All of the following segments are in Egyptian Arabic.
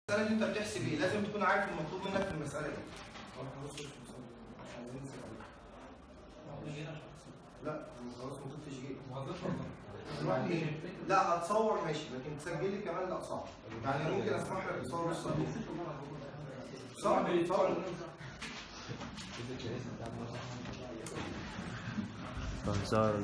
المسألة دي انت بتحسب ايه؟ لازم تكون عارف المطلوب منك في المسألة ايه؟ لا خلاص ما تضيفش جيب تروح ايه؟ لا هتصور ماشي لكن تسجل لي كمان لا صعب يعني ممكن اسمح لك تصور الصوت صعب تصور بنزار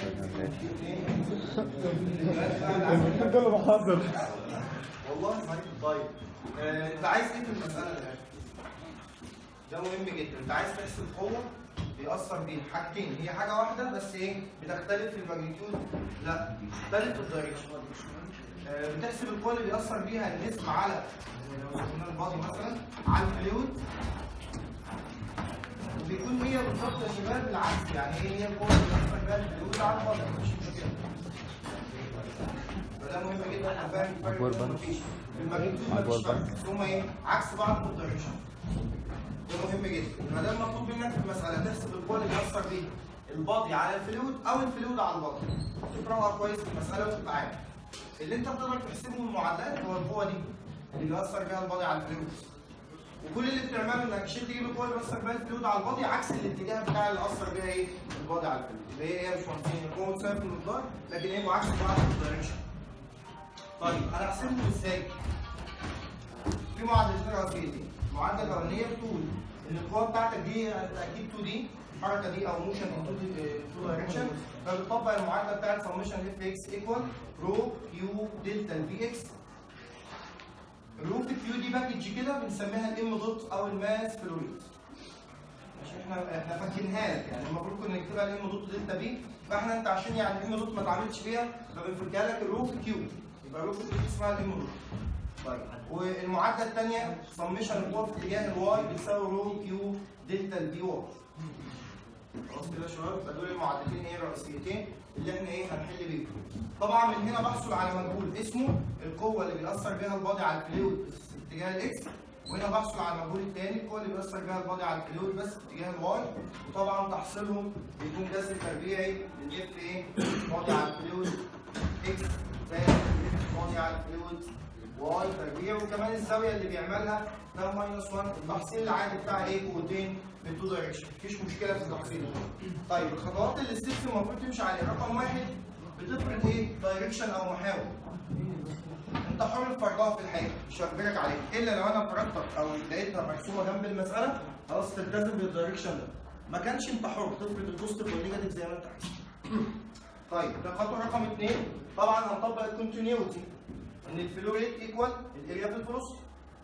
كله بحضر والله صحيح طيب آه، انت عايز ايه في المساله دي؟ ده مهم جدا انت عايز تحسب قوه بيأثر بين حاجتين هي حاجه واحده بس ايه بتختلف في الماجنتيود لا بتختلف في الدايركشن آه، بتحسب القوه اللي بيأثر بيها النسبه على لو قلنا البادي مثلا على الفلويد وبيكون هي بالظبط يا شباب العكس يعني ايه هي القوه اللي بيأثر بيها الفلويد على البادي مفيش مشكله فده مهم جدا احنا فاهم الفرق أكبر بينهم بنك. مفيش في الماجنتيود أكبر مفيش فرق بنك. بس هما ايه عكس بعض في الدايركشن ده مهم جدا ما دام مطلوب منك في المساله تحسب القوه اللي بيأثر بيها البادي على الفلويد او الفلويد على البادي تقراها كويس في المساله وتبقى عارف اللي انت بتقدر تحسبه من المعادلات هو القوه دي اللي بيأثر بيها البادي على الفلويد وكل اللي بتعمله انك عشان تجيب القوه اللي بيأثر بيها الفلويد على البادي عكس الاتجاه بتاع اللي اثر بيها ايه البادي على الفلويد اللي هي ايه يا باشمهندسين القوه متساويه في المقدار لكن ايه معاكس بعض في الدايركشن طيب انا هحسبهم ازاي؟ في معادلتين رئيسيتين المعادله الاولانيه بتقول ان القوه بتاعتك دي اكيد 2 دي الحركه دي او موشن ان 2 دايركشن فبتطبق المعادله بتاعت سمشن اف اكس ايكوال رو كيو دلتا الفي اكس الرو في كيو دي باكج كده بنسميها الام دوت او الماس فلوريد ماشي احنا احنا فاكرينها لك يعني المفروض كنا نكتبها الام دوت دلتا بي فاحنا انت عشان يعني الام دوت ما اتعاملتش بيها فبنفكها لك الرو في كيو يبقى الرو في كيو اسمها الام دوت طيب والمعادله الثانيه سمشن القوه في اتجاه الواي بتساوي رو كيو دلتا الفي واي خلاص كده يا شباب يبقى دول المعادلتين ايه الرئيسيتين اللي احنا ايه هنحل بيهم طبعا من هنا بحصل على مجهول اسمه القوه اللي بيأثر بيها البادي على الفلويد في اتجاه الاكس وهنا بحصل على المجهول الثاني القوه اللي بيأثر بيها البادي على الفلويد بس في اتجاه الواي وطبعا تحصيلهم بيكون جذر تربيعي للاف ايه بادي على الفلويد اكس زائد الاف بادي على الفلويد واي تربيع وكمان الزاويه اللي بيعملها ده ماينس 1 التحصيل العادي بتاع ايه قوتين في التو دايركشن مفيش مشكله في التحصيل طيب الخطوات اللي السيستم المفروض تمشي عليها رقم واحد بتفرض ايه دايركشن او محاور انت حر فرضها في الحقيقه مش هجبرك عليها الا لو انا فرضتك او لقيتها مرسومه جنب المساله خلاص تلتزم بالدايركشن ده ما كانش انت حر تفرض البوزيتيف والنيجاتيف زي ما انت عايز طيب ده خطوه رقم اثنين طبعا هنطبق الكونتينيوتي ان الفلو ريت ايكوال الاريا في الفلوس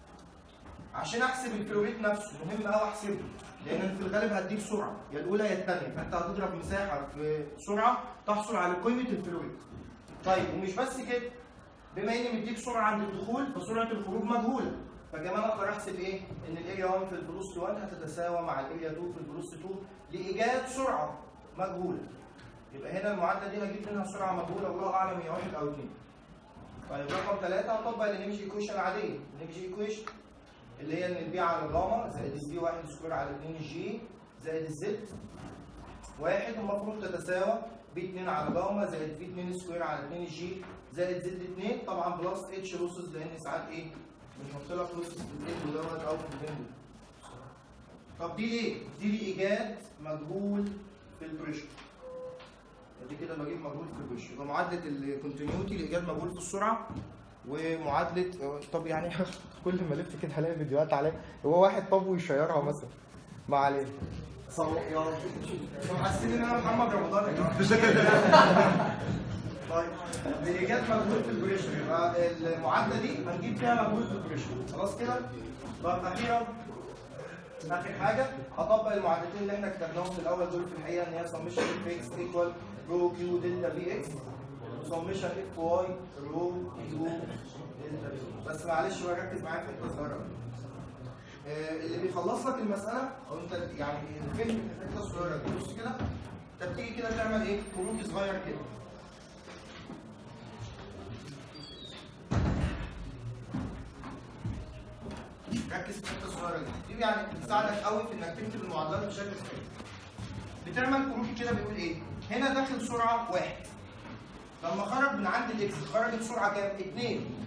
عشان احسب الفلو ريت نفسه مهم قوي احسبه لان في الغالب هديك سرعه يا الاولى يا الثانيه فانت هتضرب مساحه في سرعه تحصل على قيمه الفلو ريت طيب ومش بس كده بما اني مديك سرعه عند الدخول فسرعه الخروج مجهوله فكمان اقدر احسب ايه؟ ان الاريا 1 في الفلوس 1 هتتساوى مع الاريا 2 في الفلوس 2 لايجاد سرعه مجهوله يبقى هنا المعادله دي هجيب منها سرعه مجهوله والله اعلم هي 1 او 2 طيب رقم ثلاثة هطبق الانيميج ايكويشن العادية، الانيميج ايكويشن اللي هي ان البي على الجاما زائد البي 1 سكوير على 2 جي زائد الزد واحد المفروض تتساوى بي 2 على جاما زائد بي 2 سكوير على 2 جي زائد زد 2 طبعا بلس اتش لوسز لان ساعات ايه بنحط لك لوسز في البين دوت او في البين طب دي ليه؟ دي لايجاد مجهول في البريشر دي كده بجيب مجهول في الوش يبقى معادله الكونتينيوتي لايجاد مجهول في السرعه ومعادله طب يعني كل ما الف كده هلاقي فيديوهات عليه هو واحد طب ويشيرها مثلا ما عليه صلوا يا رب انتوا حاسين ان انا محمد رمضان يا جماعه طيب لايجاد مجهول في البريشر يبقى المعادله دي هنجيب فيها مجهول في البريشر خلاص كده طب اخيرا اخر حاجه هطبق المعادلتين اللي احنا كتبناهم في الاول دول في الحقيقه ان هي سمشن اف اكس ايكوال رو كيو دلتا في اكس وسمشن اف واي رو كيو دلتا في بس معلش بقى ركز معايا في حته صغيره آه، اللي بيخلص لك المساله او انت يعني فهم الحته الصغيره دي بص كده انت بتيجي كده تعمل ايه؟ كروكي صغير كده ركز في الحته الصغيره دي دي يعني بتساعدك قوي في انك تكتب المعادلات بشكل سريع بتعمل كروكي كده بيقول ايه هنا داخل سرعه واحد لما خرج من عند الاكس خرجت سرعه كام؟ 2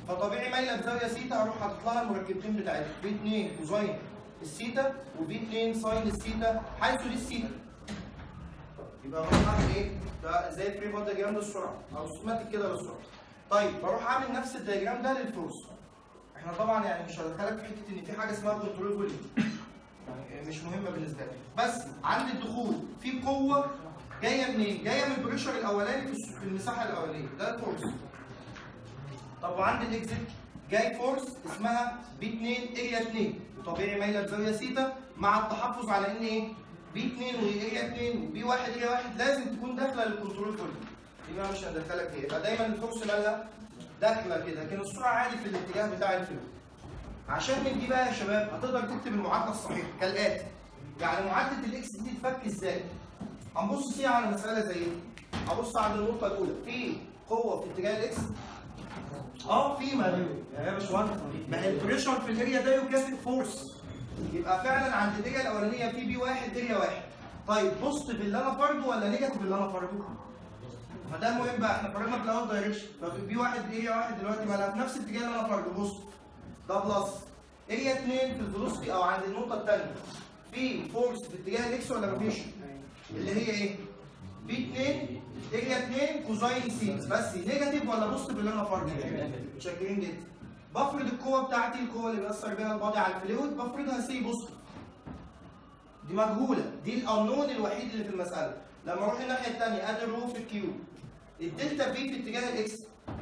فطبيعي مايله بزاويه سيتا هروح حاطط لها المركبتين بتاعتها في 2 كوزين السيتا وفي 2 ساين السيتا حيث دي السيتا يبقى بروح اعمل ايه؟ ده زي فري بودي دياجرام للسرعه او سيستماتيك كده للسرعه. طيب بروح اعمل نفس الدياجرام ده للفورس. احنا طبعا يعني مش هدخلك في حته ان في حاجه اسمها كنترول فوليوم. يعني مش مهمه بالنسبه لي. بس عند الدخول في قوه جايه منين؟ جايه من البريشر الاولاني في الس- في المساحه الاولانيه ده الفورس. طب وعند الاكزيت جاي فورس اسمها بي 2 اريا 2 وطبيعي مايله بزاويه سيتا مع التحفظ على ان ايه؟ بي 2 واريا 2 وبي 1 اريا 1 لازم تكون داخله للكنترول فوليوم دي بقى مش هندخلك فيها يبقى دايما الفورس مالها داخله كده لكن السرعه عادي في الاتجاه بتاع الفلو عشان من دي بقى يا شباب هتقدر تكتب المعادله الصحيحه كالاتي يعني معادله الاكس دي تتفك ازاي؟ هنبص فيها على مساله زي دي هبص على النقطه الاولى في قوه في اتجاه الاكس اه في ما يا باشمهندس ما هي البريشر في الاريا ده يكافئ فورس يبقى فعلا عند الاريا الاولانيه في بي واحد اريا واحد طيب بوزيتيف اللي انا فرضه ولا نيجاتيف اللي انا فرضه؟ ما ده المهم بقى احنا فرضنا في الاول دايركشن فبي واحد اريا واحد دلوقتي بقى لها في نفس الاتجاه اللي انا فرضه بوزيتيف ده بلس اريا 2 في الفيلوسيتي او عند النقطه الثانيه في فورس في اتجاه الاكس ولا مفيش؟ اللي هي ايه؟ بي 2 اريا 2 كوزاين سي بس نيجاتيف ولا بوزيتيف اللي انا فرضه؟ متشكرين جدا بفرض القوه بتاعتي القوه اللي بيأثر بيها البادي على الفلويد بفرضها سي بوزيتيف دي مجهوله دي الانون الوحيد اللي في المساله لما اروح الناحيه الثانيه ادي الرو في الكيو الدلتا في في اتجاه الاكس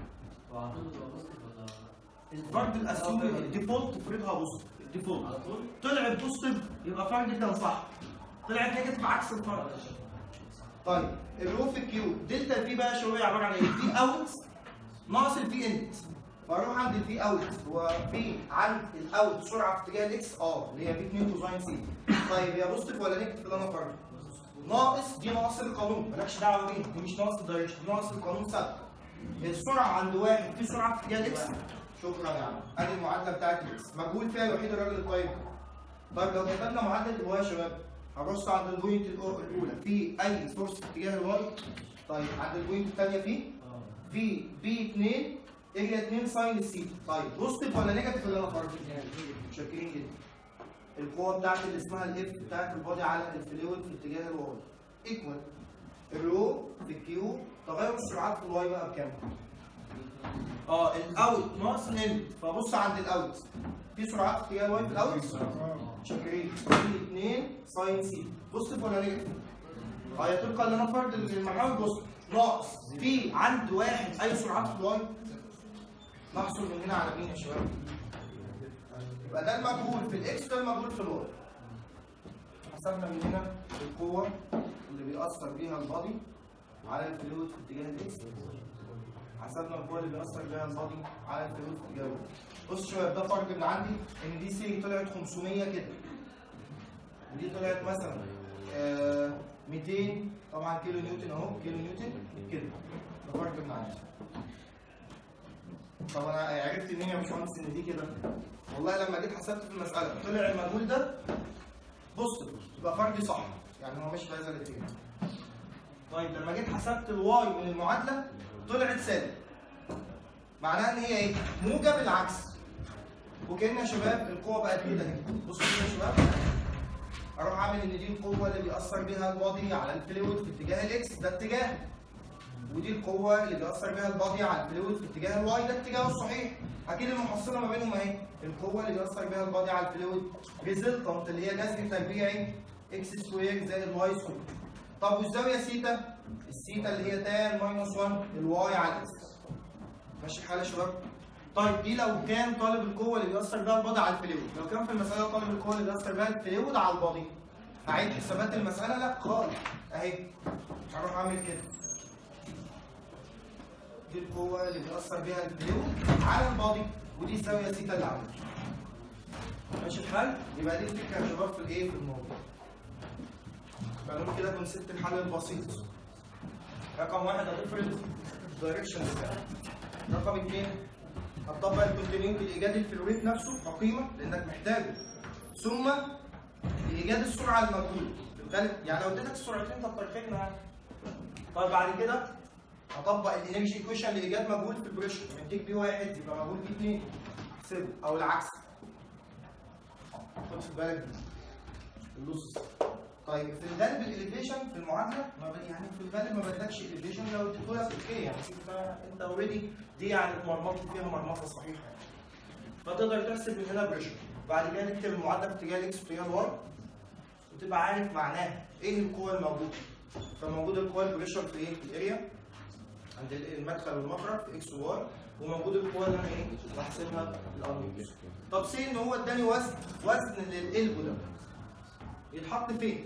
الفرد الاسيومي الديفولت فرضها بوزيتيف الديفولت طلعت بوزيتيف يبقى فرد كان صح طلعت نيجاتيف عكس الفرد طيب الرو في الكيو دلتا في بقى شويه عباره عن ايه؟ في اوت ناقص الفي انت فاروح عند الفي اوت هو في عند الاوت سرعه في اتجاه الاكس اه اللي هي في 2 كوزاين سي طيب هي بوزيتيف ولا نيجاتيف اللي انا فرضه؟ ناقص دي ناقص القانون مالكش دعوه بيه دي مش ناقص الدايركشن دي ناقص القانون ثابت السرعه عند واحد في سرعه في اتجاه الاكس شكرا يا عم ادي المعادله بتاعت الاكس مجهول فيها الوحيد الراجل الطيب طيب لو كتبنا معادله الواي يا شباب هبص عند البوينت الأو- الاولى في اي سورس في اتجاه الواي طيب عند البوينت الثانيه في في بي 2 اريا 2 ساين السي طيب بوزيتيف ولا نيجاتيف اللي انا فرضته؟ متشكرين جدا القوه بتاعتي اللي اسمها الاف بتاعت البادي على الفلويد في اتجاه الواي ايكوال الرو في الكيو تغير السرعات في الواي بقى بكام؟ اه الاوت ناقص الان فبص عند الاوت في سرعات في اتجاه الواي في الاوت شاكرين في 2 ساين سي بوزيتيف ولا نيجاتيف؟ اه هي طبقا اللي انا فرض المحاور بوزيتيف ناقص في عند واحد اي سرعات في الواي نحصل من هنا على مين يا شباب؟ يبقى ده المجهول في الاكس ده المجهول في الواي حسبنا من هنا القوه اللي بيأثر بيها البادي على الفلويد في اتجاه الاكس حسبنا القوه اللي بيأثر بيها البادي على الفلويد في اتجاه الواي بص يا شباب ده فرق من عندي ان دي سي طلعت 500 كده ودي طلعت مثلا آه 200 طبعا كيلو نيوتن اهو كيلو نيوتن كده ده فرق من عندي طب انا عرفت منين يا باشمهندس ان دي كده؟ والله لما جيت حسبت في المساله طلع المجهول ده بص يبقى فردي صح يعني هو مش في هذا الاتجاه. طيب لما جيت حسبت الواي من المعادله طلعت سالب. معناها ان هي ايه؟ موجب العكس. وكأن يا شباب القوه بقت كده اهي. بصوا كده يا شباب اروح اعمل ان دي القوه اللي بيأثر بيها البادي على الفلويد في اتجاه الاكس ده اتجاه ودي القوة اللي بيأثر بيها البادي على الفلويد في اتجاه الواي ده اتجاهه الصحيح. أكيد المحصلة ما بينهم أهي. القوة اللي بيأثر بيها البادي على الفلويد ريزلتنت اللي هي جذر تربيعي اكس سكوير زائد واي سكوير. طب والزاوية سيتا؟ السيتا اللي هي تان ماينس 1 الواي على الاكس. ماشي الحال يا شباب؟ طيب دي لو كان طالب القوة اللي بيأثر بيها البادي على الفلويد، لو كان في المسألة طالب القوة اللي بيأثر بيها الفلويد على البادي. هعيد حسابات المسألة؟ لا خالص. أهي. هروح أعمل كده. دي القوة اللي بيأثر بيها الفلويد على البادي ودي الزاوية سيتا اللي عندك. ماشي الحل؟ يبقى دي الفكرة يا شباب في الايه؟ في الموضوع. فنقول كده كونسيبت الحل البسيط. رقم واحد هتفرض الدايركشن بتاعك. رقم اثنين هتطبق الكونتينيوتي لإيجاد الفلويد نفسه كقيمة لأنك محتاجه. ثم لإيجاد السرعة المجهولة. في الغالب يعني لو اديتك السرعتين كتر خيرنا يعني. طيب بعد كده هطبق الانرجي ايكويشن لايجاد مجهول في البريشر منتج بي واحد يبقى مجهول بي اثنين احسبه او العكس خد في بالك دي اللص طيب في الغالب الاليفيشن في المعادله ما بد- يعني في الغالب ما بدكش الاليفيشن لو اديته لك اوكي يعني انت انت اوريدي دي يعني اتمرمطت فيها مرمطه صحيحه يعني. فتقدر تحسب من هنا بريشر بعد كده نكتب المعادله في اتجاه الاكس واتجاه الواي وتبقى عارف معناها ايه القوه الموجوده فموجود القوه البريشر في ايه في الاريا عند ال- المدخل والمخرج في اكس وواي وموجود القوه اللي انا ايه بحسبها الارميتر طب سي ان هو اداني وزن وزن للقلب ده يتحط فين؟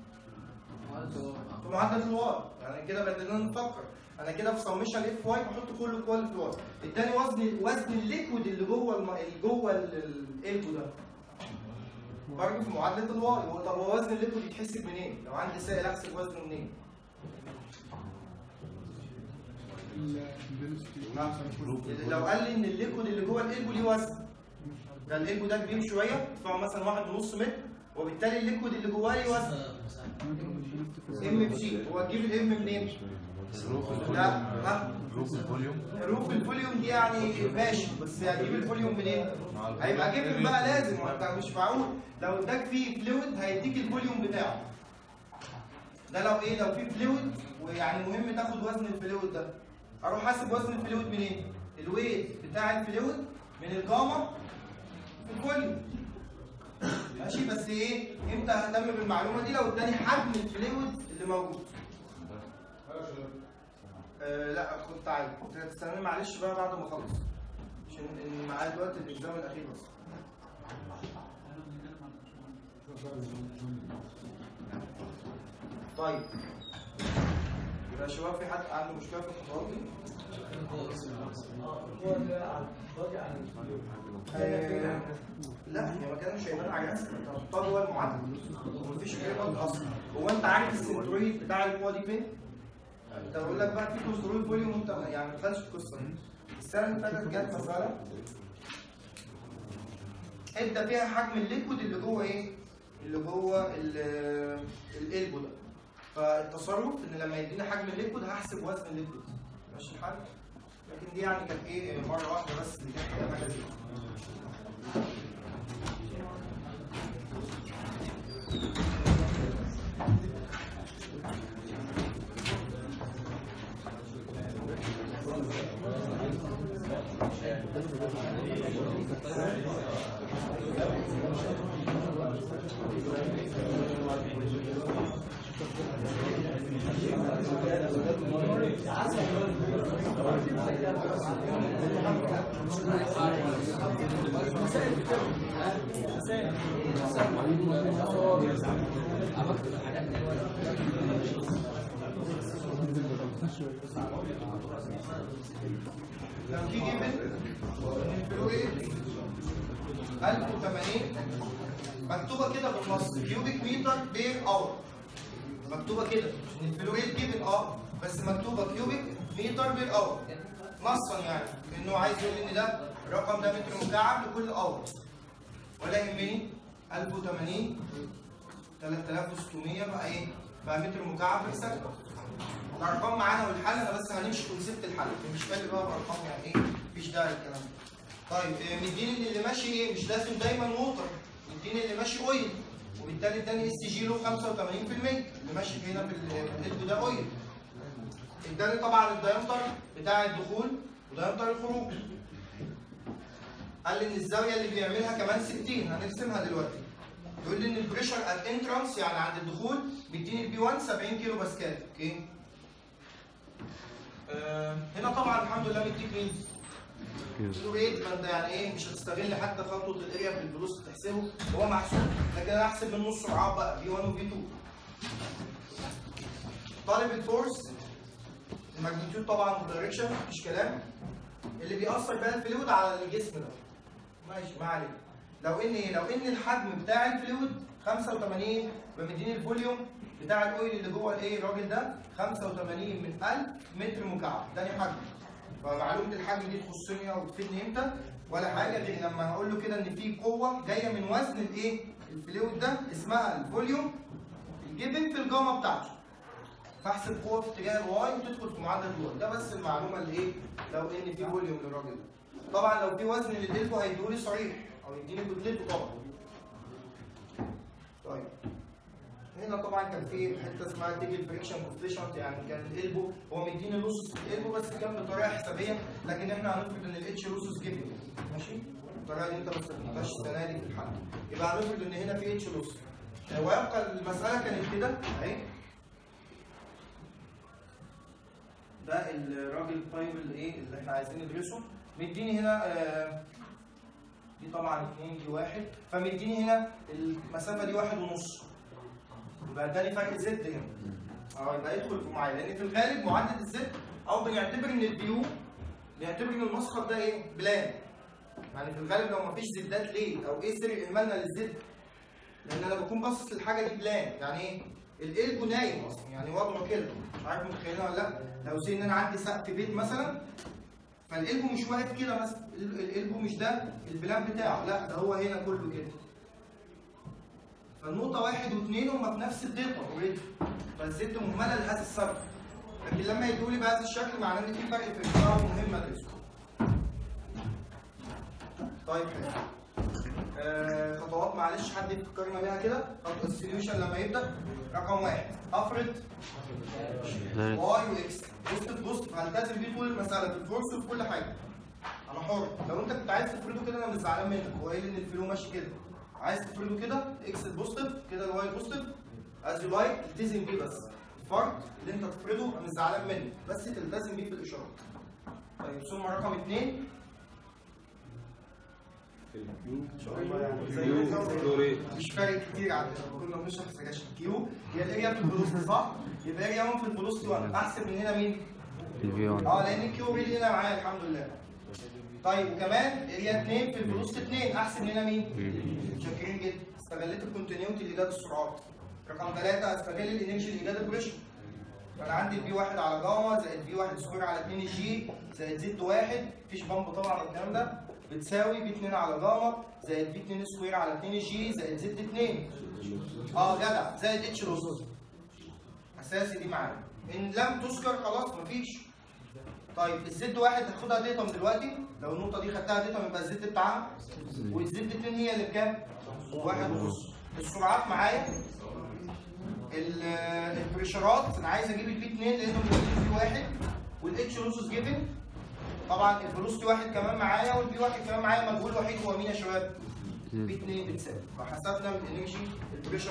في معدل الواي يعني كده بدنا نفكر انا كده في سمشن اف واي بحط كل القوى اللي في الواي اداني وزن وزن الليكويد اللي جوه الم... اللي جوه ال- القلب ده برضه في معادله الواي هو طب هو وزن الليكويد يتحسب منين؟ لو عندي سائل احسب وزنه منين؟ لو قال لي ان الليكويد اللي جوه القلب ليه وزن ده القلب ده كبير شويه ارتفاعه مثلا واحد ونص متر وبالتالي الليكويد اللي جواه ليه وزن ام في جي هو تجيب الام منين؟ لا ها جروب الفوليوم حروف الفوليوم دي يعني ماشي بس هتجيب الفوليوم منين؟ هيبقى جيب بقى لازم وانت مش معقول لو اداك فيه فلويد هيديك الفوليوم بتاعه ده لو ايه لو فيه فلويد ويعني مهم تاخد وزن الفلويد ده اروح حاسب وزن الفلويد منين؟ الويت بتاع الفلويد من الجاما في الفوليوم ماشي بس ايه امتى اهتم بالمعلومه دي لو اداني حجم الفلويد اللي موجود آه لا كنت عادي كنت هتستناني معلش بقى بعد ما اخلص عشان إن معايا دلوقتي الاكزام الاخير بس طيب يبقى يا شباب في حد عنده مشكله في الخطوات دي؟ آه، لا هي ما كانش شايفانا على جهاز انت هتحطها جوه المعادله ومفيش اي رد اصلا هو انت عارف السنترويد بتاع القوه دي فين؟ انت بقول لك بقى في كنترول فوليوم وانت ما- يعني ما دخلتش القصه دي السنه اللي فاتت جت مساله ادى فيها حجم الليكويد اللي جوه ايه؟ اللي جوه ال- القلب ده فالتصرف ان لما يدينا حجم الليكويد هحسب وزن الليكويد ماشي الحال؟ لكن دي يعني كانت ايه مره واحده بس اللي كانت فيها حاجه زي كده. لو في جيبن الفلويد 1080 مكتوبه كده بالنص كيوبيك متر بير اور مكتوبه كده ان الفلويد جيبن اه بس مكتوبه كيوبيك متر بير اور نصا يعني انه عايز يقول ان ده الرقم ده متر مكعب لكل اور ولا يهمني 1080 3600 بقى ايه؟ بقى متر مكعب في ثانيه الارقام معانا والحل انا بس هنمشي كونسيبت الحل مش فاهم بقى بارقام يعني ايه مفيش داعي الكلام ده طيب آه، مديني ان اللي ماشي ايه مش لازم دايما ووتر مديني اللي ماشي اويل وبالتالي اداني اس جي له 85% اللي ماشي هنا في ال- في القلب ده اويل اداني طبعا الدايمتر بتاع الدخول ودايمتر الخروج قال لي ان الزاويه اللي بيعملها كمان 60 هنرسمها دلوقتي يقول لي ان البريشر ات انترانس يعني عند الدخول بيديني البي 1 70 كيلو باسكال اوكي آه، هنا طبعا الحمد لله مديك مين؟ فلو ريت فانت يعني ايه مش هتستغل حتى خطوه الاريا في الفلوس تحسبه هو محسوب لكن انا هحسب منه السرعات بقى في 1 وفي 2 طالب الفورس الماجنتيود طبعا والدايركشن مفيش كلام اللي بيأثر بقى الفلويد على الجسم ده ماشي ما علينا لو ان ايه لو ان الحجم بتاع الفلويد 85 بمديني الفوليوم بتاع الاويل اللي جوه الايه الراجل ده 85 من 1000 متر مكعب تاني حجم فمعلومه الحجم دي تخصني او تفيدني امتى ولا حاجه غير لما هقول له كده ان في قوه جايه من وزن الايه الفلويد ده اسمها الفوليوم الجيفن في الجاما بتاعته فاحسب قوه في اتجاه الواي وتدخل في معادله الواي ده بس المعلومه اللي ايه لو ان في فوليوم للراجل ده طبعا لو في وزن للالبو هيديهولي صريح او يديني كتلته طبعا طيب هنا طبعا كان في حته اسمها تيجي فريكشن كوفيشنت يعني كان الالبو هو مديني لوسس في الالبو بس كان بطريقه حسابيه لكن احنا هنفرض ان الاتش لوسس جيفن ماشي الطريقه دي انت ما استخدمتهاش السنه دي في الحل يبقى هنفرض ان هنا في اتش لوسس ويبقى المساله كانت كده اهي ده الراجل طيب الايه اللي احنا عايزين ندرسه مديني هنا آه، دي طبعا 2 دي واحد فمديني هنا المسافه دي واحد ونص يبقى اداني فرق زد هنا اه يبقى يدخل في معايا لان في الغالب معدل الزد او بنعتبر ان الفيو بنعتبر ان المسقط ده ايه بلان يعني في الغالب لو مفيش زدات ليه او ايه سر اهمالنا للزد لان انا بكون باصص للحاجه دي بلان يعني ايه القلب نايم اصلا يعني وضعه كده مش عارف متخيلها ولا لا لو سي ان انا عندي سقف بيت مثلا فالقلب مش واقف كده مثلا القلب مش ده البلان بتاعه لا ده هو هنا كله كده فالنقطة واحد واثنين هما في نفس الداتا اوريدي فالزد مهملة لهذا السبب لكن لما يدوا لي بهذا الشكل معناه ان في فرق في القطاع مهم ادرسه طيب حلو آه خطوات معلش حد يفكرنا بيها كده خطوة السوليوشن لما يبدأ رقم واحد افرض واي واكس بوست بوست هلتزم بيه طول المسألة في الفورس وفي كل حاجة انا حر لو انت كنت عايز تفرضه كده انا مش زعلان منك هو قايل ان الفلو ماشي كده عايز تفرضه كده اكس بوزيتيف كده الواي بوزيتيف از يو لايك التزم بيه بس الفرض اللي انت تفرضه انا مش زعلان منك بس تلتزم بيه في الاشارات طيب ثم رقم اثنين مش فارق كتير عندنا كنا بنشرح سكاشن كيو هي الاريا في الفلوسيتي صح؟ يبقى اريا 1 في الفلوسيتي 1 احسب من هنا مين؟ الفي 1 اه لان الكيو ريل هنا معايا الحمد لله طيب وكمان اريا 2 في الفلوسيتي 2 احسب من هنا مين؟ شاكرين جدا استغليت الكونتينيوتي لايجاد السرعات رقم ثلاثة استغل الانرجي لايجاد البريشر فانا عندي البي 1 على جاما زائد بي 1 سكوير على 2 جي زائد زد 1 مفيش بامب طبعا الكلام ده بتساوي بي 2 على جاما زائد بي 2 سكوير على 2 جي زائد زد 2 اه جدع زائد اتش لوس اساسي دي معانا ان لم تذكر خلاص مفيش طيب الزد واحد هاخدها ديتم دلوقتي لو النقطه دي خدتها ديتم يبقى الزد بتاعها والزد 2 هي اللي بكام؟ واحد ونص السرعات معايا ال- البريشرات انا عايز اجيب البي 2 لانه البي واحد والاتش لوسز جيفن طبعا الفلوسيتي واحد كمان معايا والبي واحد كمان معايا مجهول وحيد هو مين يا شباب؟ بي 2 بتساوي فحسبنا من الانرجي البريشر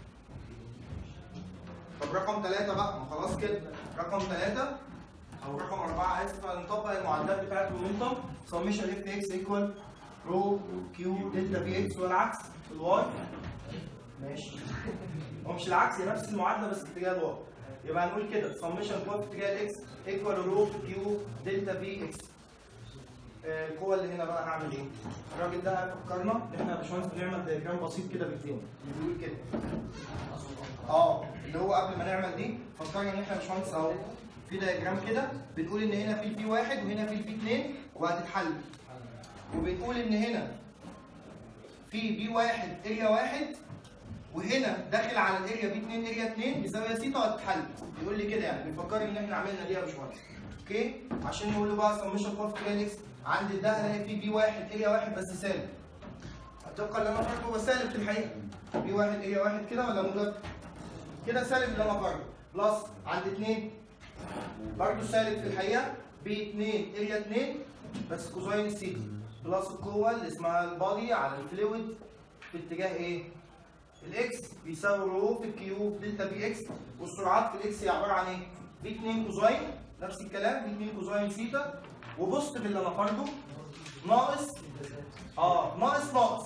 طب رقم ثلاثة بقى ما خلاص كده رقم ثلاثة او رقم أربعة اسف هنطبق المعادلات بتاعت المومنتم سميشن اف اكس ايكوال رو كيو دلتا في اكس والعكس في الواي ماشي هو مش العكس هي نفس المعادله بس اتجاه الواي يبقى هنقول كده سميشن قوه في اتجاه الاكس ايكوال رو كيو دلتا في اكس آه، القوه اللي هنا بقى هعمل ايه؟ الراجل ده فكرنا ان احنا يا باشمهندس بنعمل دياجرام بسيط كده بايدينا اللي بيقول كده اه اللي هو قبل ما نعمل دي فكرنا ان احنا يا باشمهندس اهو في دياجرام كده بنقول ان هنا في البي واحد وهنا في البي اثنين وهتتحل وبنقول ان هنا في بي واحد اريا واحد وهنا داخل على الاريا بي 2 اريا 2 بزاويه سيتا وهتتحل يقول لي كده يعني بيفكرني ان احنا عملنا دي يا باشمهندس اوكي عشان نقول له بقى سميشن قوه في اكس عندي ده هلاقي فيه بي واحد اريا واحد بس سالب هتبقى اللي انا فرضه هو سالب في الحقيقه بي واحد اريا واحد كده ولا موجب؟ كده سالب اللي انا فرضه بلس عند 2 برضه سالب في الحقيقه بي 2 اريا 2 بس كوزاين سيتا بلس القوه اللي اسمها البادي على الفلويد في اتجاه ايه؟ الاكس بيساوي رو في الكيو في دلتا بي اكس والسرعات في الاكس هي عباره عن ايه؟ في 2 كوزاين نفس الكلام في 2 كوزاين ثيتا وبوست اللي انا فرضه ناقص اه ناقص ناقص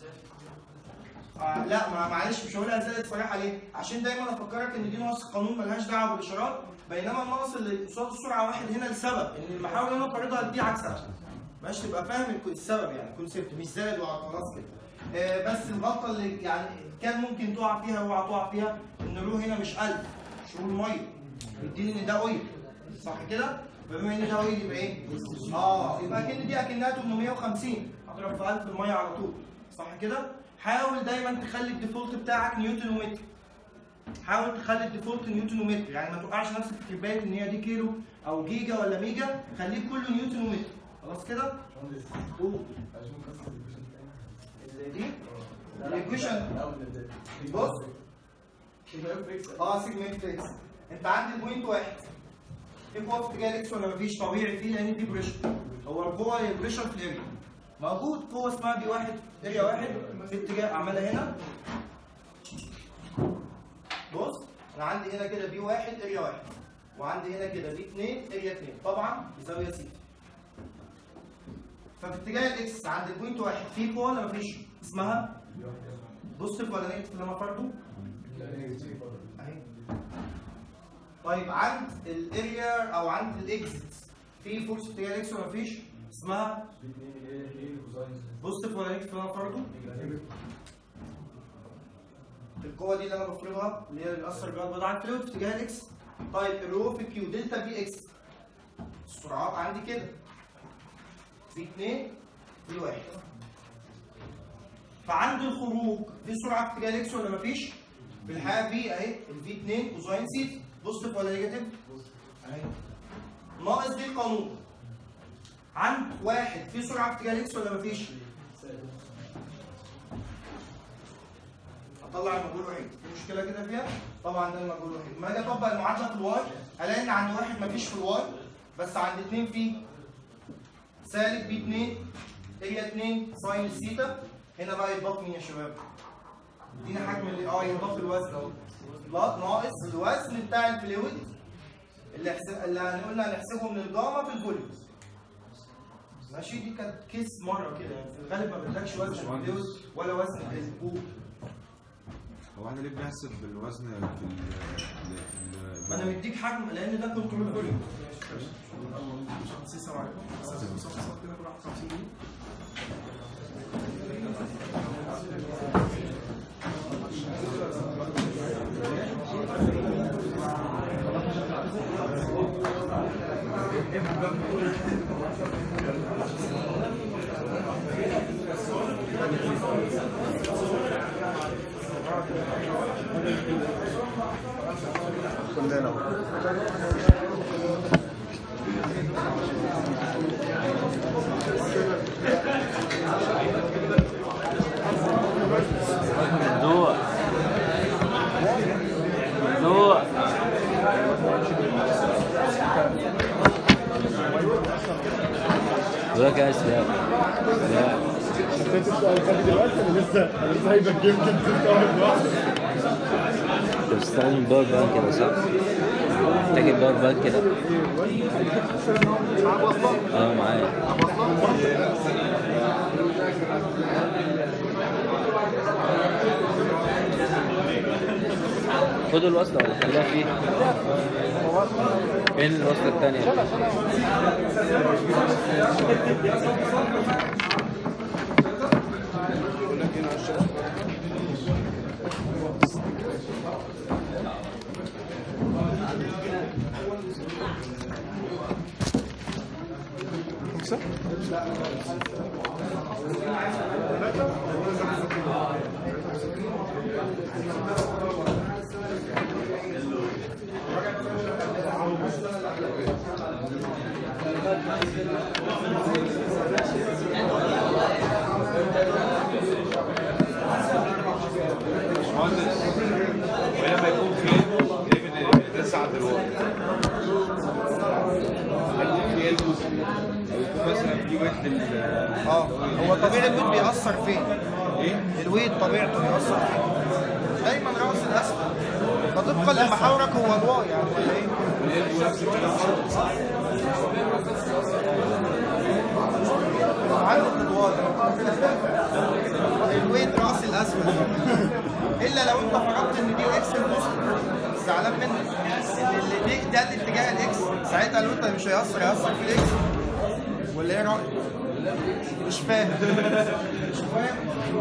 آه لا ما معلش مش هقولها زائد صريحه ليه؟ عشان دايما افكرك ان دي ناقص قانون ملهاش دعوه بالاشارات بينما الناقص اللي قصاد السرعه واحد هنا لسبب ان المحاور اللي انا فارضها دي عكسها ماشي تبقى فاهم الك- السبب يعني الكونسيبت مش زائد وخلاص كده آه بس الغلطه اللي يعني كان ممكن تقع فيها اوعى تقع فيها ان الرو هنا مش 1000 مش رو الميه بيديني ان ده اويل صح كده؟ فبما ان ده اويل يبقى ايه؟ اه يبقى اكن دي اكنها 850 اضرب في 1000 الميه على طول صح كده؟ حاول دايما تخلي الديفولت بتاعك نيوتن ومتر حاول تخلي الديفولت نيوتن يعني ما توقعش نفسك في كبايه ان هي دي كيلو او جيجا ولا ميجا خليه كله نيوتن ومتر خلاص كده؟ اللي دي الايكويشن بص اه سيجمنت فيكس انت عندي بوينت واحد في قوه في اتجاه الاكس ولا مفيش طبيعي فيه لان في بريشر هو القوه هي بريشر في الاريا موجود قوه اسمها بي واحد اريا واحد في اتجاه اعملها هنا بص انا عندي هنا كده بي واحد اريا واحد وعندي هنا كده بي 2 اريا 2 طبعا بزاويه سيتا ففي اتجاه الاكس عند البوينت واحد في قوه ولا مفيش اسمها بوزيتيف ولا نيجاتيف اللي انا فرضه؟ اهي طيب عند الاريا او عند الاكزيت في فورس اتجاه الاكس ولا مفيش؟ اسمها بوزيتيف ولا نيجاتيف اللي انا فرضه؟ القوه دي اللي انا بفرضها اللي هي اللي بيأثر بيها البيض على الفلويد في اتجاه الاكس طيب الرو في كيو دلتا في اكس السرعات عندي كده في 2 في 1 فعند الخروج في سرعه في اتجاه الاكس ولا مفيش؟ في الحقيقه في اهي الفي 2 كوزاين سيتا بوزيتيف ولا نيجاتيف؟ اهي ناقص دي القانون عند واحد في سرعه في اتجاه الاكس ولا مفيش؟ اطلع المجهول الوحيد في مشكله كده فيها طبعا ده المجهول الوحيد لما اجي اطبق المعادله في الواي الاقي ان عند واحد مفيش في الواي بس عند اثنين في سالب بي 2 هي 2 ساين الثيتا هنا بقى يتضاف مين يا شباب؟ ادينا حجم اللي اه يتضاف الوزن اهو لا ناقص الوزن بتاع الفلويد اللي حسب اللي قلنا هنحسبه من الجاما في الفوليوم ماشي دي كانت كيس مره كده يعني في الغالب ما بدكش وزن الفلويد ولا وزن الكوب هو احنا ليه بنحسب بالوزن في ال في ما انا ال مديك حجم لان ده كنترول فوليوم كلنا ممنوع ممنوع وراك يا اسلام لا انت السؤال خلي دلوقتي انا لسه انا لسه هيبقى يمكن تستوعب لوحدك انت بتستخدم باور بانك كده صح؟ محتاج الباور بانك كده اه معايا خدوا الوصلة ولا خليها فيه فين الوصلة التانية؟ باشمهندس ولما يكون في ده ساعة الوقت يكون في يكون مثلا في وحدة ال- اه هو طبيعي الويت بيأثر فين؟ ايه؟ الويت طبيعته بيأثر فين؟ دايما رأس الأسفل فطبقا لمحاورك هو الواي يعني ولا ايه؟ عدد الواي الويت رأس الأسفل إلا لو أنت فرضت إن دي إكس البوزيتيف زعلان منك اللي دي ده الاتجاه الإكس ساعتها لو أنت مش هيأثر هيأثر في الإكس ولا إيه رأيك؟ مش فاهم مش فاهم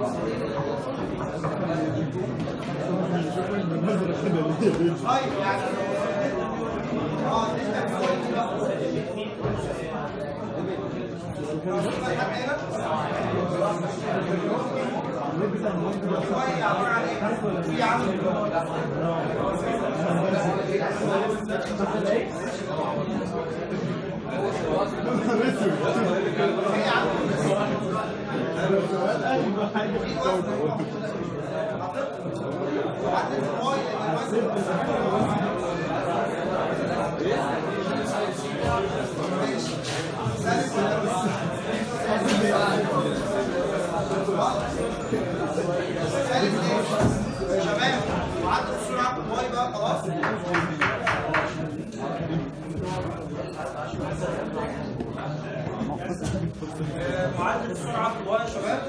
طيب يعني اه انت الفي واي عباره عن ايه؟ في عامل هي عامل وعندك الواي الوزن ماشي سالب ولا مش سالب ليه؟ شباب وعدد السرعه في الواي بقى خلاص آه، معدل السرعه في الواي يا شباب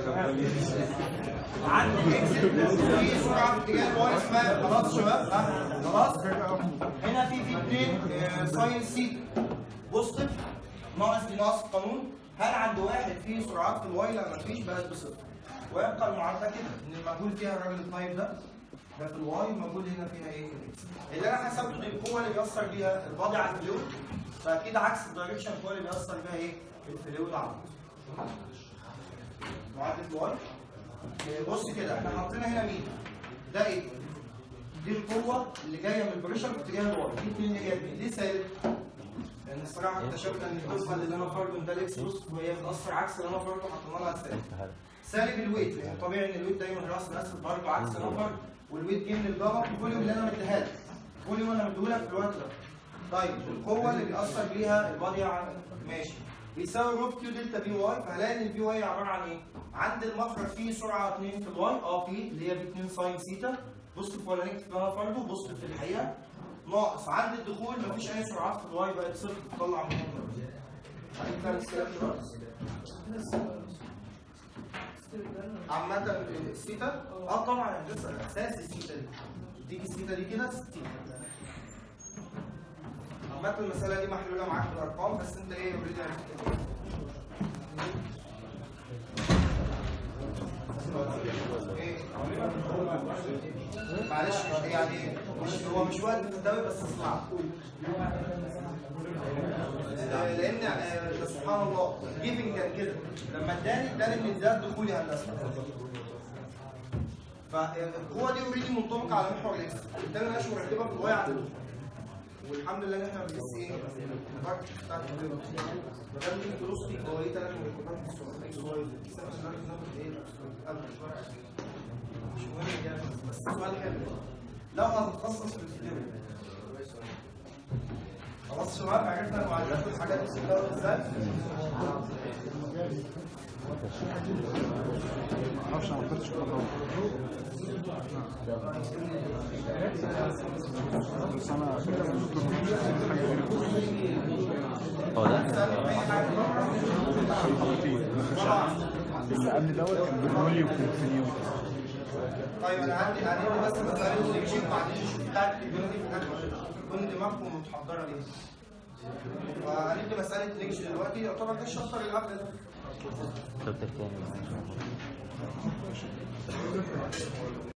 عندي اكس في سرعه في اتجاه الواي اسمها خلاص يا شباب ها خلاص هنا في في اثنين ساين سي بوزيتيف ناقص دي ناقص القانون هل عند واحد فيه سرعات في الواي لا مفيش بقت بصفر ويبقى المعادله كده ان المجهول فيها الراجل الطيب ده ده في الواي المجهول هنا فيها ايه؟ الاكس اللي انا حسبته دي القوه اللي بيأثر بيها البادي على الفلويد فاكيد عكس الدايركشن القوه اللي بيأثر بيها ايه؟ الفلويد على طول معادله الواي بص كده احنا حاطين هنا مين؟ ده ايه؟ دي القوة اللي جاية من البريشر في اتجاه الواي، دي اتنين ايجابي، ليه سالب؟ لأن الصراحة اكتشفنا إن القوة اللي أنا فرضه ده الإكس بص وهي بتأثر عكس اللي أنا فرضه حطينا لها سالب. سالب الويت لأن طبيعي إن الويت دايما راس مقاس برضه عكس اللي أنا فرضه، والويت جه من الجاما في الفوليوم اللي أنا مديها لك. الفوليوم أنا مديهولك في الوقت ده. طيب القوة اللي بيأثر بيها البادي على ماشي. بيساوي روت كيو دلتا في واي فهلاقي ان الفي واي عباره عن ايه؟ عند المخرج فيه سرعه 2 في الواي اه في اللي هي ب 2 ساين سيتا بوزيتيف ولا نيجاتيف اللي انا فرضه بوزيتيف في الحقيقه ناقص عند الدخول مفيش اي سرعات في الواي بقت صفر تطلع من هنا هنكمل الكلام دلوقتي عامة السيتا اه طبعا يا هندسه اساس السيتا دي تديك السيتا دي كده 60 عامة المسألة دي محلولة معاك بالأرقام بس أنت إيه أوريدي عرفت كده. إيه؟ معلش مش يعني مش هو مش وقت تداوي بس اسمع لان آه، سبحان الله جيفنج كان كده لما اداني اداني ان ده دخولي هندسه فالقوه دي اوريدي منطبقه على محور الاكس اداني مش مركبه في الواي عدد والحمد لله ان احنا بنقيس ايه الفرق بتاعت القوه ما دام دي فلوستي هو ايه ثلاث مركبات في السرعه اكس واي زد بس احنا دلوقتي بناخد ايه الأول. مش مهم يعني بس سؤال حلو لو هتتخصص في الفلويد خلاص شباب عرفنا المعادلات والحاجات دي بتتكون ازاي؟ معرفش انا ما كنتش بقرا بس انا فكره ان الدكتور بيقول حاجه غير هو ده اللي قبل دوت كان بيرولي وكونفينيو طيب انا عندي عندي بس مسائل التكشيف بعدين نشوف بتاعت الجنودي في الاخر كل دماغكم متحضره ليه؟ فهندي مساله نيكش دلوقتي يعتبر ده الشابتر اللي قبل ده شابتر كام